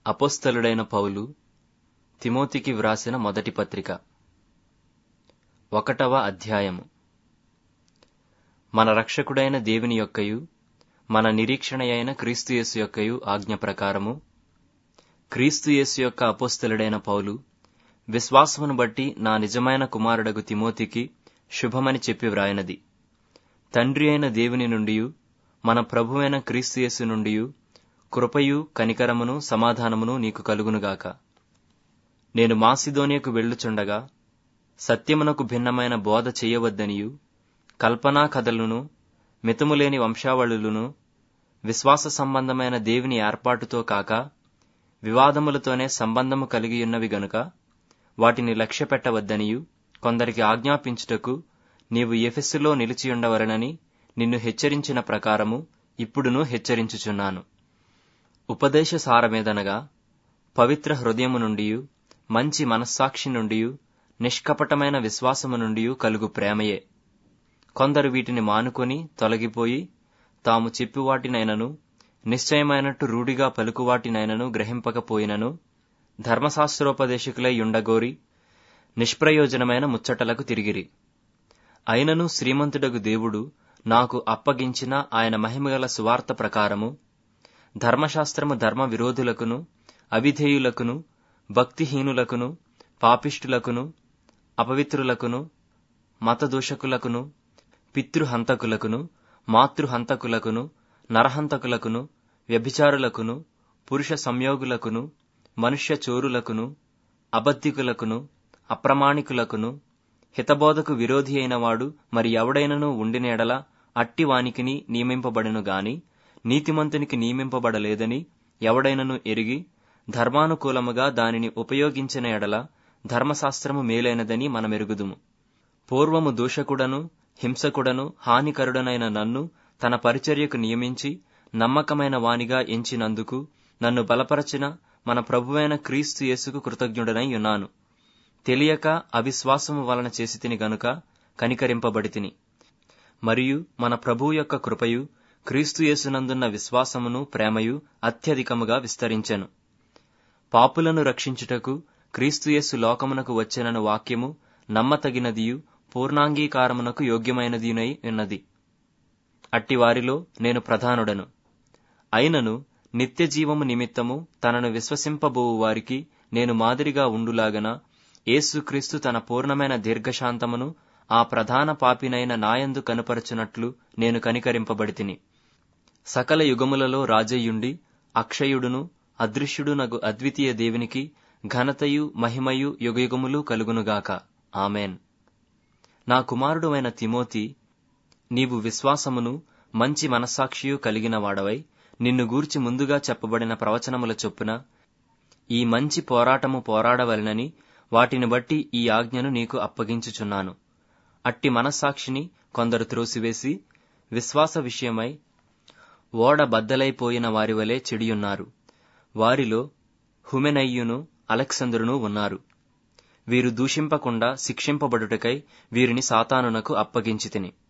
అపోస్తలుడైన పౌలు తిమోతికి వ్రాసిన మొదటి పత్రిక ఒకటవ అధ్యాయము మన రక్షకుడైన దేవుని యొక్కయు మన నిరీక్షణయైన క్రీస్తు యేసు యొక్కయు ఆజ్ఞ ప్రకారము క్రీస్తు యేసు యొక్క అపోస్తలుడైన పౌలు విశ్వాసమును బట్టి నా నిజమైన కుమారుడగు తిమోతికి శుభమని చెప్పి వ్రాయనది తండ్రి అయిన దేవుని నుండియు మన ప్రభువైన క్రీస్తు యేసు నుండియు కృపయు కనికరమును సమాధానమును నీకు కలుగునుగాక నేను మాసిదోనియకు వెళ్ళుచుండగా సత్యమునకు భిన్నమైన బోధ చేయవద్దనియు కల్పనా కథలను మితములేని వంశావళులను విశ్వాస సంబంధమైన దేవుని ఏర్పాటుతో కాక వివాదములతోనే సంబంధము కలిగియున్నవి గనుక వాటిని లక్ష్యపెట్టవద్దనియు కొందరికి ఆజ్ఞాపించుటకు నీవు ఎఫెస్సులో నిలిచియుండవలనని నిన్ను హెచ్చరించిన ప్రకారము ఇప్పుడును హెచ్చరించుచున్నాను ఉపదేశ సారమేదనగా పవిత్ర హృదయము నుండియు మంచి మనస్సాక్షి నుండియు నిష్కపటమైన విశ్వాసము నుండియు కలుగు ప్రేమయే కొందరు వీటిని మానుకొని తొలగిపోయి తాము చెప్పివాటినైనను నిశ్చయమైనట్టు రూఢిగా పలుకువాటినైనను గ్రహింపకపోయినను ధర్మశాస్త్రోపదేశకులై యుండగోరి నిష్ప్రయోజనమైన ముచ్చటలకు తిరిగిరి అయినను శ్రీమంతుడగు దేవుడు నాకు అప్పగించిన ఆయన మహిమగల సువార్త ప్రకారము ధర్మశాస్త్రము ధర్మ విరోధులకును అవిధేయులకును భక్తిహీనులకును పాపిష్టులకును అపవిత్రులకును మతదూషకులకును పితృహంతకులకును మాతృహంతకులకును నరహంతకులకును వ్యభిచారులకును పురుష సంయోగులకును మనుష్య చోరులకును అబద్ధికులకును అప్రమాణికులకును హితబోధకు విరోధి అయిన వాడు మరి ఎవడైనను ఉండిన ఎడల అట్టి వానికిని నియమింపబడెను గాని నీతిమంతునికి నియమింపబడలేదని ఎవడైనను ఎరిగి ధర్మానుకూలముగా దానిని ఉపయోగించిన ఎడల ధర్మశాస్త్రము మేలైనదని మనమెరుగుదుము పూర్వము దూషకుడను హింసకుడను హానికరుడనైన నన్ను తన పరిచర్యకు నియమించి నమ్మకమైన వానిగా ఎంచినందుకు నన్ను బలపరచిన మన ప్రభువైన క్రీస్తు యేసుకు కృతజ్ఞుడనై ఉన్నాను తెలియక అవిశ్వాసము వలన చేసి తిని గనుక కనికరింపబడి తిని మరియు మన ప్రభువు యొక్క కృపయు క్రీస్తు యేసునందున్న విశ్వాసమును ప్రేమయు అత్యధికముగా విస్తరించెను పాపులను రక్షించుటకు క్రీస్తుయేసు లోకమునకు వచ్చెనను వాక్యము నమ్మతగినదియు పూర్ణాంగీకారమునకు యోగ్యమైనదినై ఉన్నది అట్టి వారిలో నేను ప్రధానుడను అయినను నిత్య జీవము నిమిత్తము తనను విశ్వసింపబోవు వారికి నేను మాదిరిగా ఉండులాగన యేసుక్రీస్తు తన పూర్ణమైన దీర్ఘశాంతమును ఆ ప్రధాన పాపినైన నాయందు కనుపరచునట్లు నేను కనికరింపబడి తిని సకల యుగములలో రాజయ్యుండి అక్షయుడును అదృశ్యుడునగు అద్వితీయ దేవునికి ఘనతయు మహిమయు యుగయుగములు కలుగునుగాక ఆమెన్ నా కుమారుడు అయిన తిమోతి నీవు విశ్వాసమును మంచి మనస్సాక్షియు కలిగిన వాడవై నిన్ను గూర్చి ముందుగా చెప్పబడిన ప్రవచనముల చొప్పున ఈ మంచి పోరాటము పోరాడవలనని వాటిని బట్టి ఈ ఆజ్ఞను నీకు అప్పగించుచున్నాను అట్టి మనస్సాక్షిని కొందరు త్రోసివేసి విశ్వాస విషయమై ఓడ బద్దలైపోయిన వారి వలె చెడియున్నారు వారిలో హుమెనయ్యును అలెక్సందరును ఉన్నారు వీరు దూషింపకుండా శిక్షింపబడుటకై వీరిని సాతానునకు అప్పగించి తిని